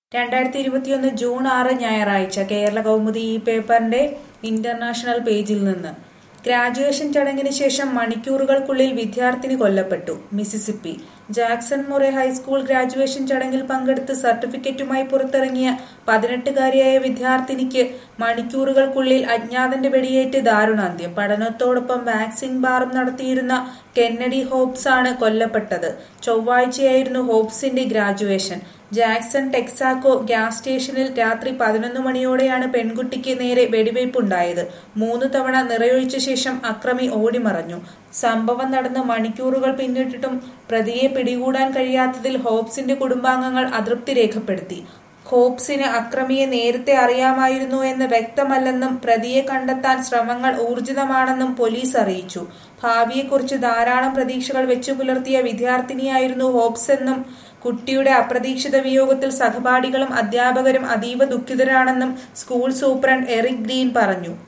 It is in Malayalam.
രണ്ടായിരത്തി ഇരുപത്തിയൊന്ന് ജൂൺ ആറ് ഞായറാഴ്ച കേരള കൗമുദി ഈ പേപ്പറിന്റെ ഇന്റർനാഷണൽ പേജിൽ നിന്ന് ഗ്രാജുവേഷൻ ചടങ്ങിന് ശേഷം മണിക്കൂറുകൾക്കുള്ളിൽ വിദ്യാർത്ഥിനി കൊല്ലപ്പെട്ടു Mississippi Jackson Murray high school graduation ചടങ്ങിൽ പങ്കെടുത്ത് സർട്ടിഫിക്കറ്റുമായി പുറത്തിറങ്ങിയ പതിനെട്ടുകാരിയായ വിദ്യാർത്ഥിനിക്ക് മണിക്കൂറുകൾക്കുള്ളിൽ അജ്ഞാതന്റെ വെടിയേറ്റ് ദാരുണാന്ത്യം പഠനത്തോടൊപ്പം വാക്സിൻ ബാറും നടത്തിയിരുന്ന കെന്നഡി ഹോബ്സ് ആണ് കൊല്ലപ്പെട്ടത് ചൊവ്വാഴ്ചയായിരുന്നു ഹോബ്സിന്റെ ഗ്രാജുവേഷൻ ജാക്സൺ ടെക്സാക്കോ ഗ്യാസ് സ്റ്റേഷനിൽ രാത്രി പതിനൊന്ന് മണിയോടെയാണ് പെൺകുട്ടിക്ക് നേരെ വെടിവയ്പുണ്ടായത് മൂന്ന് തവണ നിറയൊഴിച്ച ശേഷം അക്രമി ഓടിമറഞ്ഞു സംഭവം നടന്ന് മണിക്കൂറുകൾ പിന്നിട്ടിട്ടും പ്രതിയെ പിടികൂടാൻ കഴിയാത്തതിൽ ഹോബ്സിന്റെ കുടുംബാംഗങ്ങൾ അതൃപ്തി രേഖപ്പെടുത്തി ഹോബ്സിന് അക്രമിയെ നേരത്തെ അറിയാമായിരുന്നു എന്ന് വ്യക്തമല്ലെന്നും പ്രതിയെ കണ്ടെത്താൻ ശ്രമങ്ങൾ ഊർജിതമാണെന്നും പോലീസ് അറിയിച്ചു ഭാവിയെക്കുറിച്ച് ധാരാളം പ്രതീക്ഷകൾ വെച്ചു പുലർത്തിയ വിദ്യാർത്ഥിനിയായിരുന്നു ഹോബ്സ് എന്നും കുട്ടിയുടെ അപ്രതീക്ഷിത വിയോഗത്തിൽ സഹപാഠികളും അധ്യാപകരും അതീവ ദുഃഖിതരാണെന്നും സ്കൂൾ സൂപ്രണ്ട് എറിക് ഗ്രീൻ പറഞ്ഞു